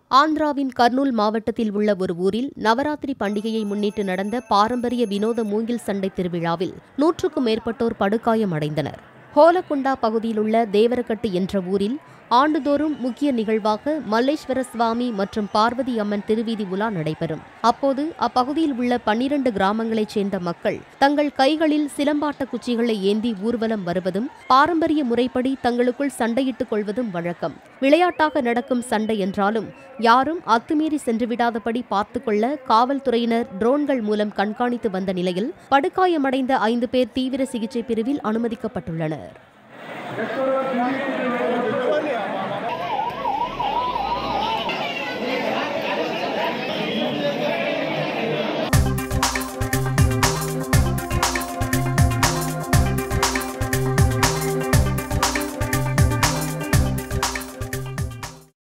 ஆந்திராவின் கர்னூல் மாவட்டத்தில் உள்ள ஒரு ஊரில் நவராத்திரி பண்டிகையை முன்னிட்டு நடந்த பாரம்பரிய வினோத மூங்கில் சண்டை திருவிழாவில் நூற்றுக்கும் மேற்பட்டோர் படுகாயமடைந்தனர் ஹோலகுண்டா பகுதியிலுள்ள தேவரக்கட்டு என்ற ஊரில் ஆண்டுதோறும் முக்கிய நிகழ்வாக மல்லேஸ்வர சுவாமி மற்றும் பார்வதி அம்மன் திருவீதி உலா நடைபெறும் அப்போது அப்பகுதியில் உள்ள பன்னிரண்டு கிராமங்களைச் சேர்ந்த மக்கள் தங்கள் கைகளில் சிலம்பாட்ட குச்சிகளை ஏந்தி ஊர்வலம் வருவதும் பாரம்பரிய முறைப்படி தங்களுக்குள் சண்டையிட்டுக் கொள்வதும் வழக்கம் விளையாட்டாக நடக்கும் சண்டை என்றாலும் யாரும் அத்துமீறி சென்றுவிடாதபடி பார்த்துக்கொள்ள காவல்துறையினர் ட்ரோன்கள் மூலம் கண்காணித்து வந்த நிலையில் படுகாயமடைந்த ஐந்து பேர் தீவிர சிகிச்சை பிரிவில் அனுமதிக்கப்பட்டுள்ளனர்